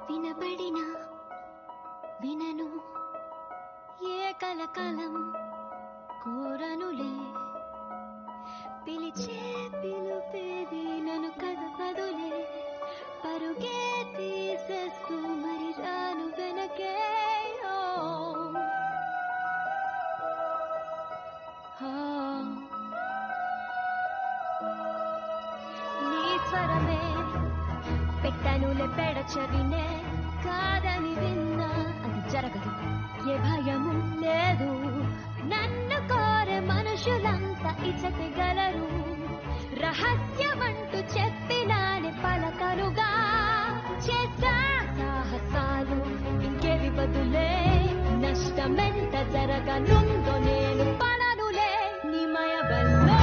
వినబడిన వినను ఏ కలకలం కోరనులే పిలిచే పిలుపేది నన్ను కదపదులే పరుగే తీసేస్తూ మరి రాను వెనకే ఓ. ఆ. నీ స్వరమే పెట్టనులే పెడచవినే కాదని విన్నా అది జరగదు ఏ భయము లేదు నన్ను కోరే మనుషులంతా ఇచ్చగలరు రహస్యమంటూ చెప్పినాని పలకరుగా చేసా సాహసాలు ఇంకేవి బదులే నష్టమెంత జరగనుందో నేను పడనులే నిమయ బల్లో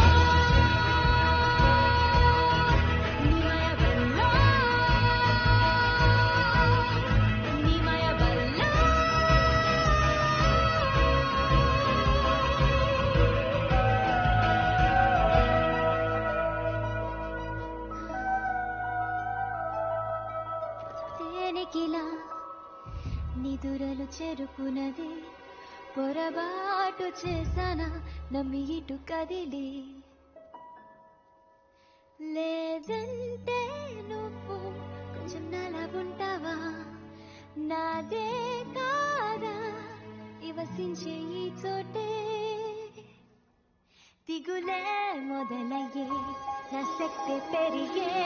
నిమయ బల్లో నిమయ బల్లో తేనెకిలా నిదురలు చెరుపునది పొరబాటు చేసానా నమ్మి ఇటు కదిలి లేదంటే నువ్వు కొంచెం నలా ఉంటావా నాదే కాదా ఇవసించే ఈ చోటే దిగులే మొదలయ్యే నా శక్తి పెరిగే